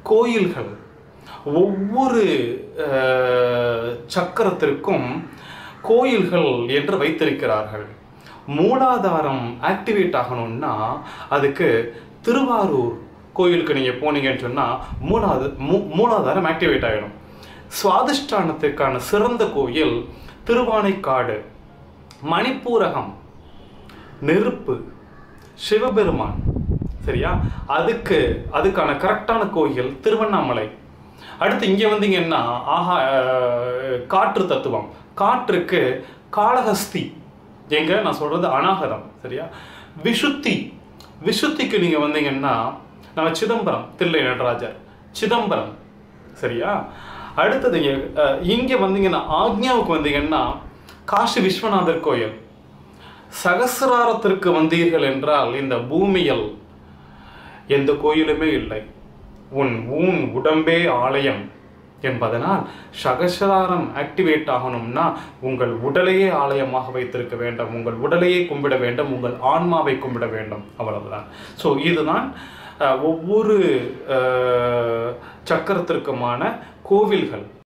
கோயில்கள் ஒவ்வொரு அஹ், சக்கரத்திற்கும் கோயில்கள் என்று வைத்திருக்கிறார்கள் மூலாதாரம் ஆக்டிவேட் ஆகணும்னா அதுக்கு திருவாரூர் கோயிலுக்கு நீங்கள் போனீங்கன்னு சொன்னால் மூலாத மூ மூலாதாரம் ஆக்டிவேட் ஆகிடும் சுவாதிஷ்டானத்திற்கான சிறந்த கோயில் திருவானைக்காடு மணிப்பூரகம் நெருப்பு சிவபெருமான் சரியா அதுக்கு அதுக்கான கரெக்டான கோயில் திருவண்ணாமலை அடுத்து இங்கே வந்தீங்கன்னா ஆஹா அஹ், காற்று தத்துவம் காற்றுக்கு காளஹஸ்தி எங்க நான் சொல்றது அநாகதம் சரியா விசுத்தி விசுத்திக்கு நீங்க வந்தீங்கன்னா நம்ம சிதம்பரம் தில்லை நடராஜர் சிதம்பரம் சரியா அடுத்தது இங்க அஹ், இங்க வந்தீங்கன்னா ஆக்ஞாவுக்கு வந்தீங்கன்னா காசி விஸ்வநாதர் கோயில் சகசிராரத்திற்கு வந்தீர்கள் என்றால் இந்த பூமியில் எந்த கோயிலுமே இல்லை உன் ஊன் உடம்பே ஆலயம் என்பதனால் சகசிராரம் ஆக்டிவேட் ஆகணும்னா உங்கள் உடலையே ஆலயமாக வைத்திருக்க வேண்டும் உங்கள் உடலையே கும்பிட வேண்டும் உங்கள் ஆன்மாவை கும்பிட வேண்டும் அவ்வளவுதான் ஸோ இதுதான் அஹ், ஒவ்வொரு அஹ், சக்கரத்திற்குமான கோவில்கள்